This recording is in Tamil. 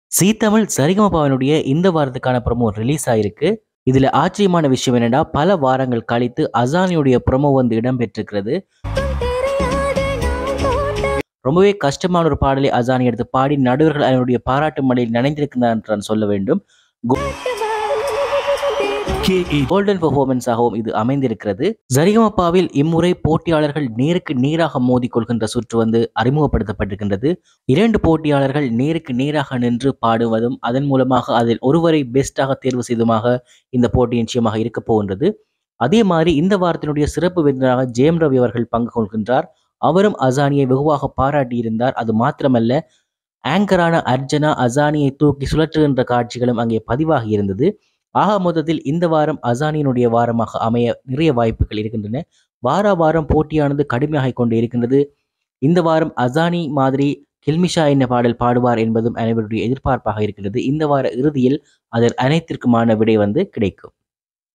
சீ தமிழ் சரிகமபாவினுடைய இந்த வாரத்துக்கான ப்ரோமோ ரிலீஸ் ஆயிருக்கு இதுல ஆச்சரியமான விஷயம் என்னன்னா பல வாரங்கள் கழித்து அசானியுடைய ப்ரோமோ வந்து இடம்பெற்றிருக்கிறது ரொம்பவே கஷ்டமான ஒரு பாடலை அசானி எடுத்து பாடி நடுவர்கள் அதனுடைய பாராட்டு மலையில் நனைந்திருக்கிறார் என்று நான் சொல்ல வேண்டும் கோல்டன் பெர்ஃபார்மன்ஸாகவும் இது அமைந்திருக்கிறது ஜரிகமப்பாவில் இம்முறை போட்டியாளர்கள் நேருக்கு நேராக மோதிக்கொள்கின்ற சுற்று வந்து அறிமுகப்படுத்தப்பட்டிருக்கின்றது இரண்டு போட்டியாளர்கள் நேருக்கு நேராக நின்று பாடுவதும் அதன் மூலமாக அதில் ஒருவரை பெஸ்டாக தேர்வு செய்துமாக இந்த போட்டி நிச்சயமாக இருக்க போகின்றது அதே மாதிரி இந்த வாரத்தினுடைய சிறப்பு விருந்தினராக ஜெயம் ரவி அவர்கள் பங்கு கொள்கின்றார் அவரும் அசானியை வெகுவாக பாராட்டியிருந்தார் அது மாத்திரமல்ல ஆங்கரான அர்ஜனா அசானியை தூக்கி சுழற்றுகின்ற காட்சிகளும் அங்கே பதிவாகி இருந்தது ஆக மொத்தத்தில் இந்த வாரம் அசானியினுடைய வாரமாக அமைய நிறைய வாய்ப்புகள் இருக்கின்றன வார வாரம் போட்டியானது கடுமையாக கொண்டு இருக்கின்றது இந்த வாரம் அசானி மாதிரி கில்மிஷா என்ன பாடல் பாடுவார் என்பதும் அனைவருடைய எதிர்பார்ப்பாக இருக்கின்றது இந்த வார இறுதியில் அதில் அனைத்திற்குமான விடை வந்து கிடைக்கும்